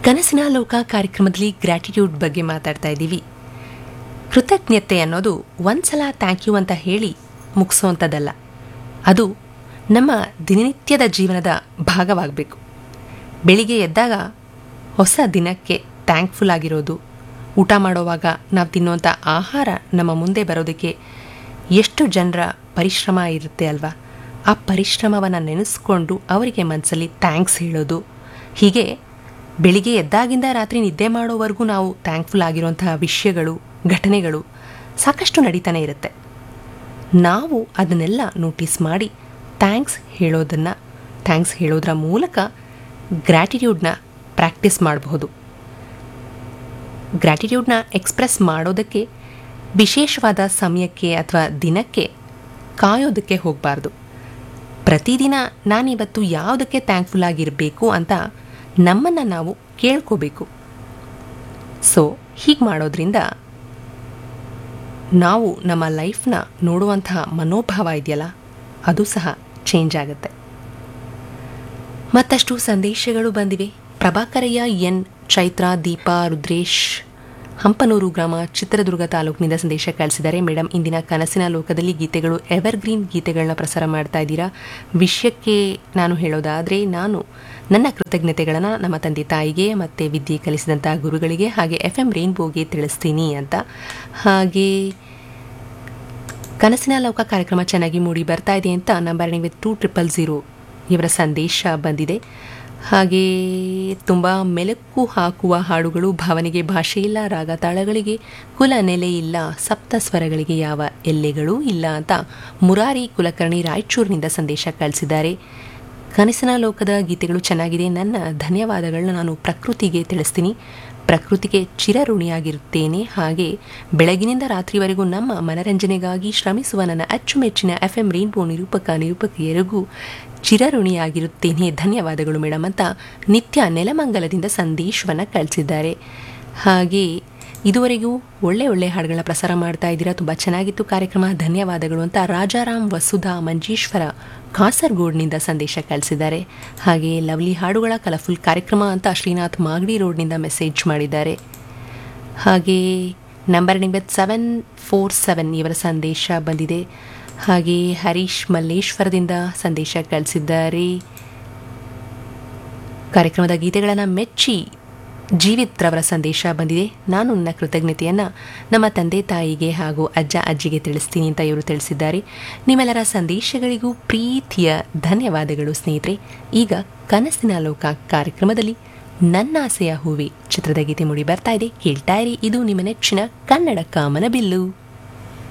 ಕನಸಿನ ಲೋಕ ಕಾರ್ಯಕ್ರಮದಲ್ಲಿ ಗ್ರ್ಯಾಟಿಟ್ಯೂಡ್ ಬಗ್ಗೆ ಮಾತಾಡ್ತಾ ಇದ್ದೀವಿ ಕೃತಜ್ಞತೆ ಅನ್ನೋದು ಒಂದ್ಸಲ ಥ್ಯಾಂಕ್ ಯು ಅಂತ ಹೇಳಿ ಮುಗಿಸೋವಂಥದ್ದಲ್ಲ ಅದು ನಮ್ಮ ದಿನನಿತ್ಯದ ಜೀವನದ ಭಾಗವಾಗಬೇಕು ಬೆಳಿಗ್ಗೆ ಎದ್ದಾಗ ಹೊಸ ದಿನಕ್ಕೆ ಥ್ಯಾಂಕ್ಫುಲ್ ಆಗಿರೋದು ಊಟ ಮಾಡೋವಾಗ ನಾವು ತಿನ್ನುವಂಥ ಆಹಾರ ನಮ್ಮ ಮುಂದೆ ಬರೋದಕ್ಕೆ ಎಷ್ಟು ಜನರ ಪರಿಶ್ರಮ ಇರುತ್ತೆ ಅಲ್ವಾ ಆ ಪರಿಶ್ರಮವನ್ನು ನೆನೆಸ್ಕೊಂಡು ಅವರಿಗೆ ಮನಸ್ಸಲ್ಲಿ ಥ್ಯಾಂಕ್ಸ್ ಹೇಳೋದು ಹೀಗೆ ಬೆಳಿಗ್ಗೆ ಎದ್ದಾಗಿಂದ ರಾತ್ರಿ ನಿದ್ದೆ ಮಾಡೋವರೆಗೂ ನಾವು ಥ್ಯಾಂಕ್ಫುಲ್ ಆಗಿರುವಂತಹ ವಿಷಯಗಳು ಘಟನೆಗಳು ಸಾಕಷ್ಟು ನಡೀತಾನೆ ಇರುತ್ತೆ ನಾವು ಅದನ್ನೆಲ್ಲ ನೋಟಿಸ್ ಮಾಡಿ ಥ್ಯಾಂಕ್ಸ್ ಹೇಳೋದನ್ನು ಥ್ಯಾಂಕ್ಸ್ ಹೇಳೋದ್ರ ಮೂಲಕ ಗ್ರ್ಯಾಟಿಟ್ಯೂಡ್ನ ಪ್ರಾಕ್ಟೀಸ್ ಮಾಡಬಹುದು ಗ್ರ್ಯಾಟಿಟ್ಯೂಡ್ನ ಎಕ್ಸ್ಪ್ರೆಸ್ ಮಾಡೋದಕ್ಕೆ ವಿಶೇಷವಾದ ಸಮಯಕ್ಕೆ ಅಥವಾ ದಿನಕ್ಕೆ ಕಾಯೋದಕ್ಕೆ ಹೋಗಬಾರ್ದು ಪ್ರತಿದಿನ ನಾನಿವತ್ತು ಯಾವುದಕ್ಕೆ ಥ್ಯಾಂಕ್ಫುಲ್ ಆಗಿರಬೇಕು ಅಂತ ನಮ್ಮನ್ನು ನಾವು ಕೇಳ್ಕೋಬೇಕು ಸೊ ಹೀಗೆ ಮಾಡೋದ್ರಿಂದ ನಾವು ನಮ್ಮ ಲೈಫ್ನ ನೋಡುವಂತಹ ಮನೋಭಾವ ಇದೆಯಲ್ಲ ಅದು ಸಹ ಚೇಂಜ್ ಆಗುತ್ತೆ ಮತ್ತಷ್ಟು ಸಂದೇಶಗಳು ಬಂದಿವೆ ಪ್ರಭಾಕರಯ್ಯ ಎನ್ ಚೈತ್ರ ದೀಪಾ ರುದ್ರೇಶ್ ಹಂಪನೂರು ಗ್ರಾಮ ಚಿತ್ರದುರ್ಗ ತಾಲೂಕಿನಿಂದ ಸಂದೇಶ ಕಳಿಸಿದ್ದಾರೆ ಮೇಡಮ್ ಇಂದಿನ ಕನಸಿನ ಲೋಕದಲ್ಲಿ ಗೀತೆಗಳು ಎವರ್ಗ್ರೀನ್ ಗೀತೆಗಳನ್ನ ಪ್ರಸಾರ ಮಾಡ್ತಾ ಇದ್ದೀರಾ ವಿಷಯಕ್ಕೆ ನಾನು ಹೇಳೋದಾದರೆ ನಾನು ನನ್ನ ಕೃತಜ್ಞತೆಗಳನ್ನು ನಮ್ಮ ತಂದೆ ತಾಯಿಗೆ ಮತ್ತು ವಿದ್ಯೆ ಕಲಿಸಿದಂಥ ಗುರುಗಳಿಗೆ ಹಾಗೆ ಎಫ್ ಎಂ ರೇನ್ಬೋಗೆ ತಿಳಿಸ್ತೀನಿ ಅಂತ ಹಾಗೆ ಕನಸಿನ ಲೋಕ ಕಾರ್ಯಕ್ರಮ ಚೆನ್ನಾಗಿ ಮೂಡಿ ಬರ್ತಾ ಇದೆ ಅಂತ number with two triple zero ಇವರ ಸಂದೇಶ ಬಂದಿದೆ ಹಾಗೆ ತುಂಬ ಮೆಲುಕು ಹಾಕುವ ಹಾಡುಗಳು ಭಾವನೆಗೆ ಭಾಷೆ ಇಲ್ಲ ರಾಗ ತಾಳಗಳಿಗೆ ಕುಲ ನೆಲೆ ಇಲ್ಲ ಸಪ್ತ ಸ್ವರಗಳಿಗೆ ಯಾವ ಎಲ್ಲೆಗಳೂ ಇಲ್ಲ ಅಂತ ಮುರಾರಿ ಕುಲಕರ್ಣಿ ರಾಯಚೂರಿನಿಂದ ಸಂದೇಶ ಕಳಿಸಿದ್ದಾರೆ ಕನಸಿನ ಲೋಕದ ಗೀತೆಗಳು ಚೆನ್ನಾಗಿದೆ ನನ್ನ ಧನ್ಯವಾದಗಳನ್ನ ನಾನು ಪ್ರಕೃತಿಗೆ ತಿಳಿಸ್ತೀನಿ ಪ್ರಕೃತಿಗೆ ಚಿರಋಣಿಯಾಗಿರುತ್ತೇನೆ ಹಾಗೆ ಬೆಳಗಿನಿಂದ ರಾತ್ರಿವರೆಗೂ ನಮ್ಮ ಮನರಂಜನೆಗಾಗಿ ಶ್ರಮಿಸುವ ನನ್ನ ಅಚ್ಚುಮೆಚ್ಚಿನ ಎಫ್ ಎಂ ರೇನ್ಬೋ ನಿರೂಪಕ ನಿರೂಪಕಿಯರಿಗೂ ಚಿರಋಣಿಯಾಗಿರುತ್ತೇನೆ ಧನ್ಯವಾದಗಳು ಮೇಡಮ್ ಅಂತ ನಿತ್ಯ ನೆಲಮಂಗಲದಿಂದ ಸಂದೇಶವನ್ನು ಕಳಿಸಿದ್ದಾರೆ ಹಾಗೆ ಇದುವರೆಗೂ ಒಳ್ಳೆ ಒಳ್ಳೆ ಹಾಡುಗಳನ್ನ ಪ್ರಸಾರ ಮಾಡ್ತಾ ಇದ್ದೀರಾ ತುಂಬ ಚೆನ್ನಾಗಿತ್ತು ಕಾರ್ಯಕ್ರಮ ಧನ್ಯವಾದಗಳು ಅಂತ ರಾಜಾರಾಮ್ ವಸುಧಾ ಮಂಜೇಶ್ವರ ಕಾಸರಗೋಡ್ನಿಂದ ಸಂದೇಶ ಕಳಿಸಿದ್ದಾರೆ ಹಾಗೆ ಲವ್ಲಿ ಹಾಡುಗಳ ಕಲರ್ಫುಲ್ ಕಾರ್ಯಕ್ರಮ ಅಂತ ಶ್ರೀನಾಥ್ ಮಾಗಡಿ ರೋಡ್ನಿಂದ ಮೆಸೇಜ್ ಮಾಡಿದ್ದಾರೆ ಹಾಗೆ ನಂಬರ್ ನಿಂಬತ್ ಸೆವೆನ್ ಫೋರ್ ಸೆವೆನ್ ಇವರ ಸಂದೇಶ ಬಂದಿದೆ ಹಾಗೆ ಹರೀಶ್ ಮಲ್ಲೇಶ್ವರದಿಂದ ಸಂದೇಶ ಕಳಿಸಿದ್ದಾರೆ ಕಾರ್ಯಕ್ರಮದ ಗೀತೆಗಳನ್ನು ಮೆಚ್ಚಿ ಜೀವಿತ್ ರವರ ಸಂದೇಶ ಬಂದಿದೆ ನಾನು ನನ್ನ ಕೃತಜ್ಞತೆಯನ್ನು ನಮ್ಮ ತಂದೆ ತಾಯಿಗೆ ಹಾಗೂ ಅಜ್ಜ ಅಜ್ಜಿಗೆ ತಿಳಿಸ್ತೀನಿ ಅಂತ ಇವರು ತಿಳಿಸಿದ್ದಾರೆ ನಿಮ್ಮೆಲ್ಲರ ಸಂದೇಶಗಳಿಗೂ ಪ್ರೀತಿಯ ಧನ್ಯವಾದಗಳು ಸ್ನೇಹಿತರೆ ಈಗ ಕನಸಿನ ಲೋಕ ಕಾರ್ಯಕ್ರಮದಲ್ಲಿ ನನ್ನಾಸೆಯ ಹೂವಿ ಚಿತ್ರದ ಗೀತೆ ಮೂಡಿ ಬರ್ತಾ ಇದೆ ಕೇಳ್ತಾ ಇರಿ ಇದು ನಿಮ್ಮ ನೆಚ್ಚಿನ ಕನ್ನಡ ಕಾಮನ ಬಿಲ್ಲು